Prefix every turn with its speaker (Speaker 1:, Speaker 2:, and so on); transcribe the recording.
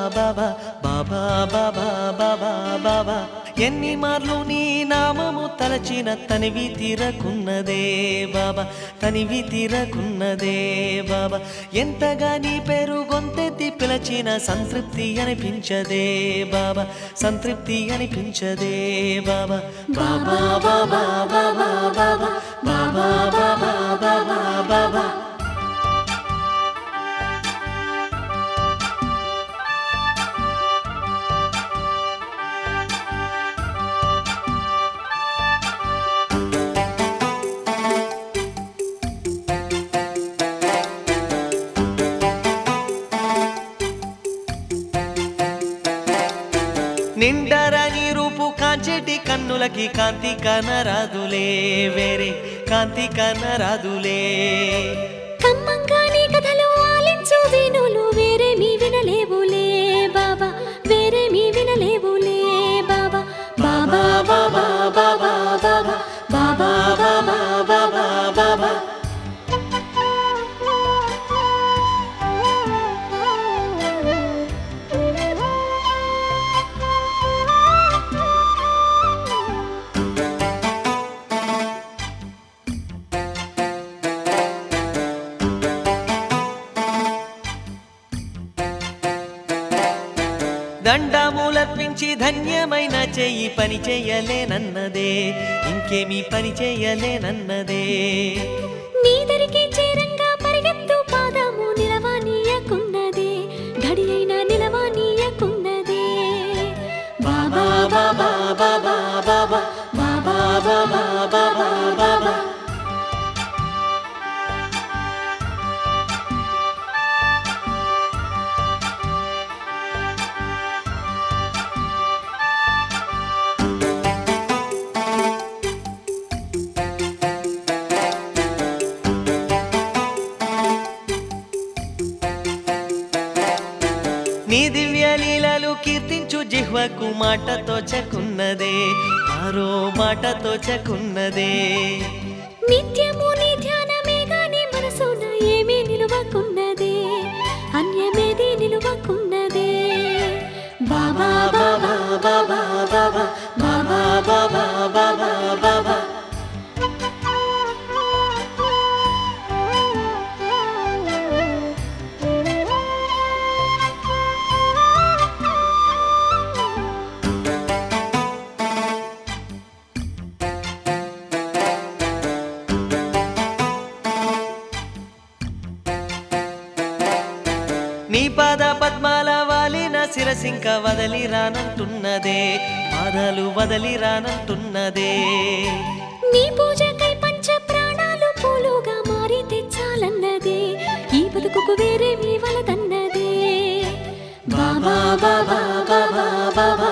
Speaker 1: బాబా బాబా బాబా బాబా బాబా ఎన్ని మార్లు నీ నామము తలచిన తనివి తీరకున్నదే బాబా తనివి తీరకున్నదే బాబా ఎంతగా నీ పేరు గొంతెత్తి పిలచిన సంతృప్తి అనిపించదే బాబా సంతృప్తి అనిపించదే బాబా బాబా బాబా బాబా బాబా బాబా బాబా బాబా బాబా నిండరని రూపు కాంచెటి కన్నులకి కాంతి కనరాదులే వేరే కాంతి కనరాదులే
Speaker 2: కమ్మంగా నీ కథలు ఆలించు వినులు వేరేమీ వినలేవులే బాబా వేరేమీ వినలేవులే బాబా బాబా
Speaker 1: బాబా బాబా బాబా బాబా బాబా బాబా బాబా దండములర్పించి ధన్యమైన చెయ్యి పని చెయ్యలేనన్నదే ఇంకేమీ పని చెయ్యలేనన్నదే
Speaker 2: నీదరికి చేరంగా పరిగెత్తు పాదము నిలవానీయకున్నదే గడి అయినా నిలవానీయకున్నదే
Speaker 1: బాబా బాబా బాబా బాబా బాబా బాబా బాబా బాబా నీ దివ్య లీలలు కీర్తించు జిహ్వకు మాటతో చకున్నదే ఆరో మాటతో చకున్నదే
Speaker 2: నిత్యము నీ ధ్యానమే గాని మనసున ఏమీ నిలువకున్నదే అన్యమేది నిలువకున్నదే బాబా
Speaker 1: బాబా బాబా బాబా బాబా బాబా బాబా బాబా నీ పాద పద్మాల వాలిన శిరసింక వదలి రానంటున్నదే పాదాలు వదలి రానంటున్నదే
Speaker 2: నీ పూజకై పంచ ప్రాణాలు పూలుగా మారి తెచ్చాలన్నదే ఈ బతుకుకు వేరే మీ వలదన్నదే
Speaker 1: బాబా బాబా బాబా బాబా